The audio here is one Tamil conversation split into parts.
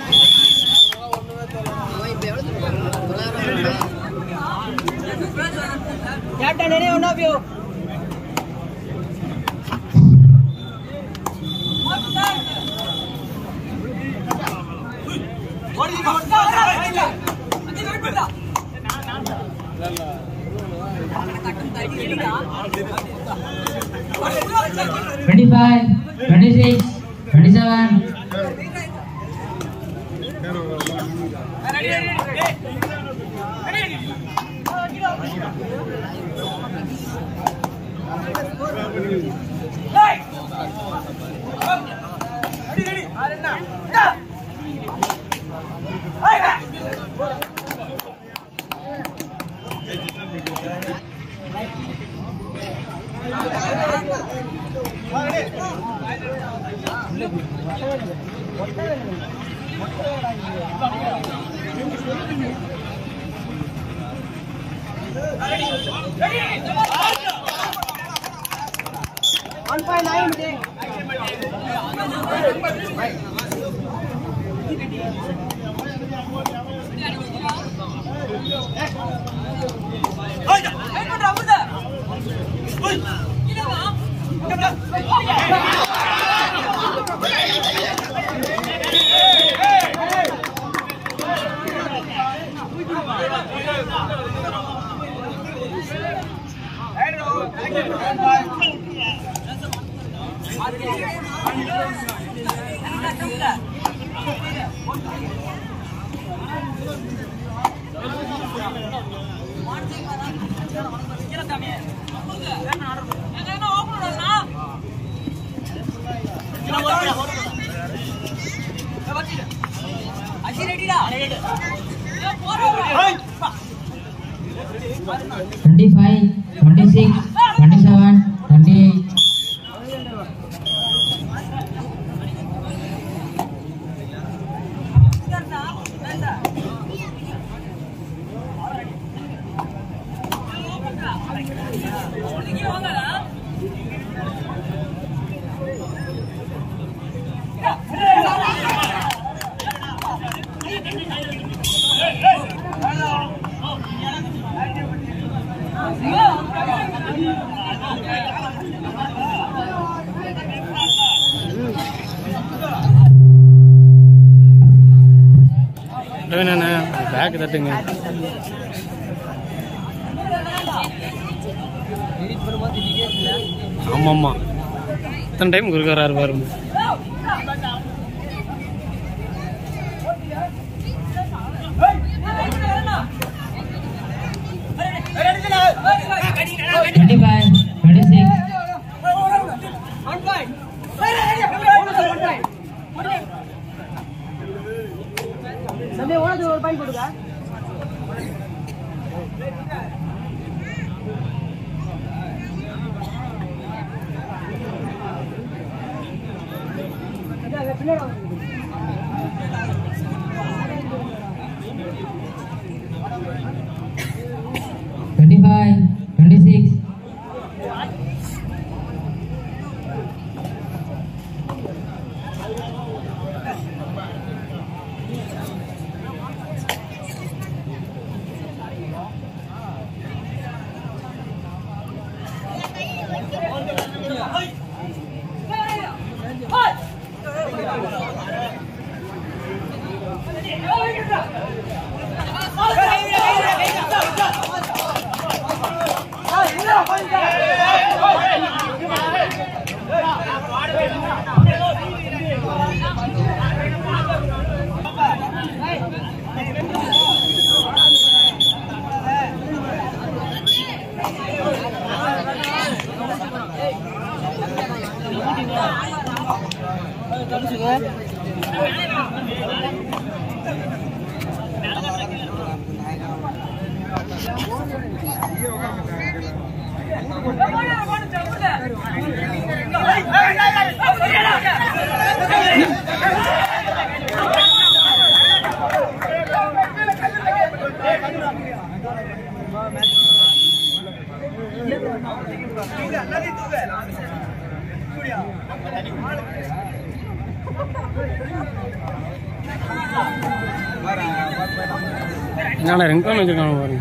Captain, any one of you? Twenty-five, twenty-six, twenty-seven. One point nine. Twenty-five, twenty-six, twenty-seven, twenty-eight. என்னண்ணா பேக் தட்டுங்க ஆமாம் ஆமாம் இத்தனை டைம் குறுக்காராரு பாருங்க Twenty-five, twenty-six. One point. One point. Sunday ஓனது ஒரு பாயிண்ட் போடுங்க Twenty-five, twenty-six. என்னடா ரெண்டு ரன் வச்சிருக்காங்க பாருங்க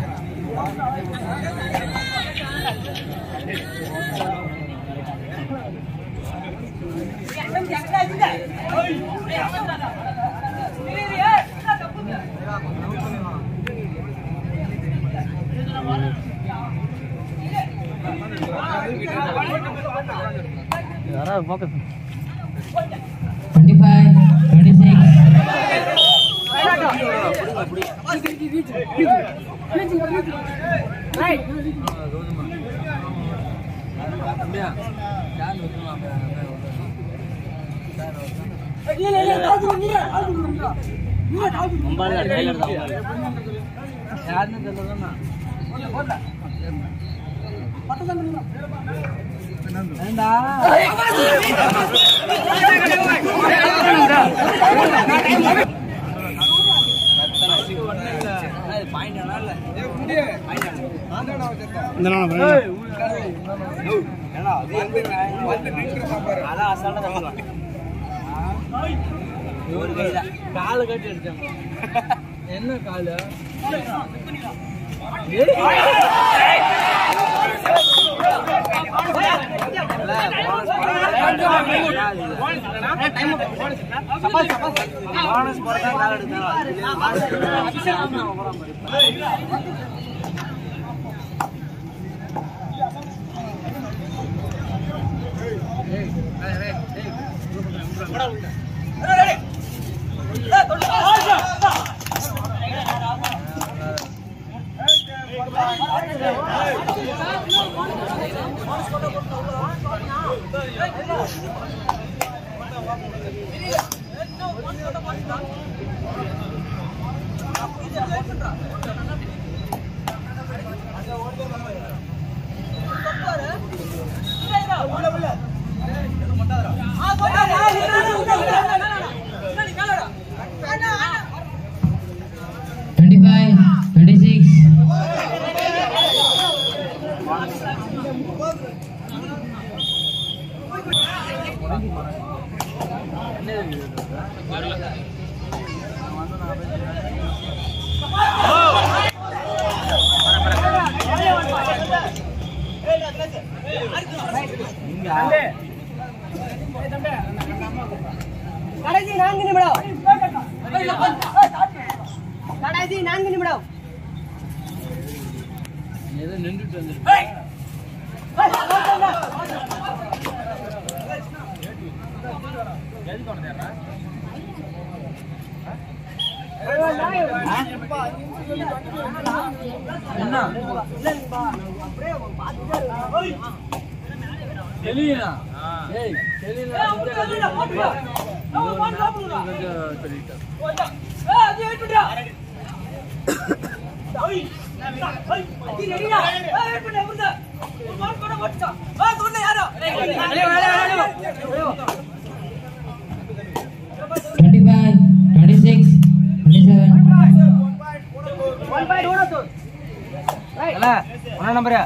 யாராவது பார்க்க டுவெண்ட்டி ஃபைவ் டுவெண்ட்டி சிக்ஸ் இந்த நாள் பாருங்க என்ன காலு டுவெண்ட்டி ஃபைவ் டுவெண்ட்டி சிக்ஸ் கடைசி நான்கு நிமிடம் கடைசி நான்கு நிமிடம் ஏதோ நின்றுட்டு வந்துருக்கு என்ன தெரியல ஏய் தெரியல கொஞ்சம் சொல்லிட்டேன் twenty five twenty six twenty seven ஒன்னா நம்பரு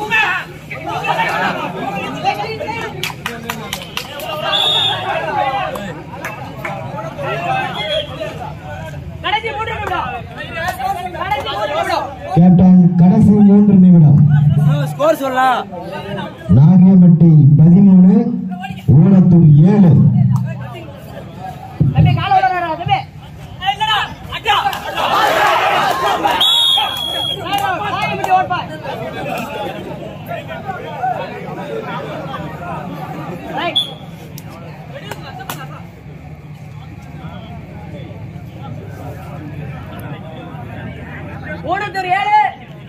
கடைசி மூன்று நிமிடம் கடைசி மூன்று நிமிடம் கேப்டன் கடைசி மூன்று நிமிடம் ஸ்கோர் சொல்லலாம் நாகேம்பட்டி பதிமூணு ஊனத்தூர் ஏழு தம்பி கால விடுறாரா தம்பி நாயகம்பட்டி ஓட்பா ரைட் ஊனத்தூர் ஏழு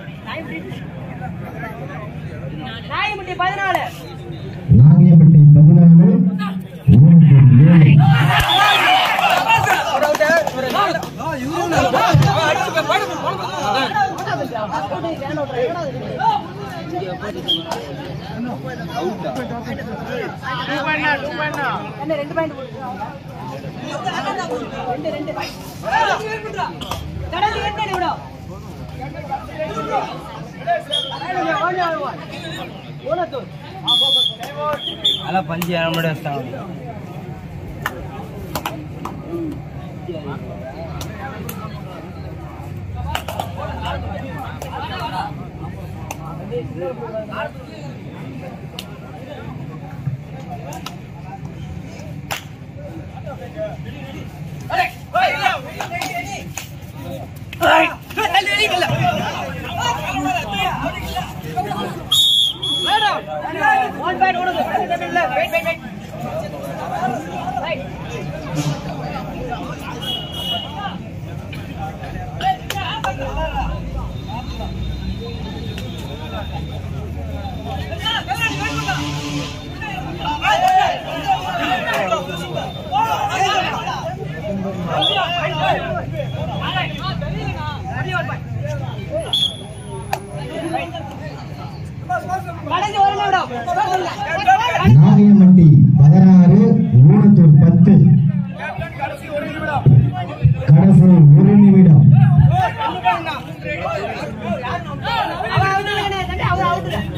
நாயகம்பட்டி பதினாலு நாகேம்பட்டி பதினாலு ஊனத்தூர் ஏழு என்ன ரெண்டு பாயிண்ட் ரெண்டு ரெண்டு கடைசி எட்டு நிமிடம் ஊனத்தூர் அதெல்லாம் பஞ்சு ஏழை மட்டும் வச்சிட்டாங்க ஒன் பாயிண்ட் உனக்கு வெயிட் வெயிட் வெயிட் கடைசி ஒரு நிமிடம் நாகையம்பட்டி பதினாறு ஊனத்தூர் பத்து கடைசி ஒரு நிமிடம் அவன் அவுட் இல்லைண்ணே தம்பி அவன் அவுட் இல்லை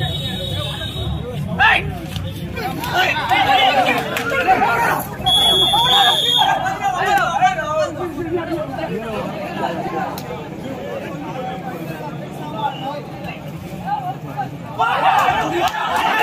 Fire!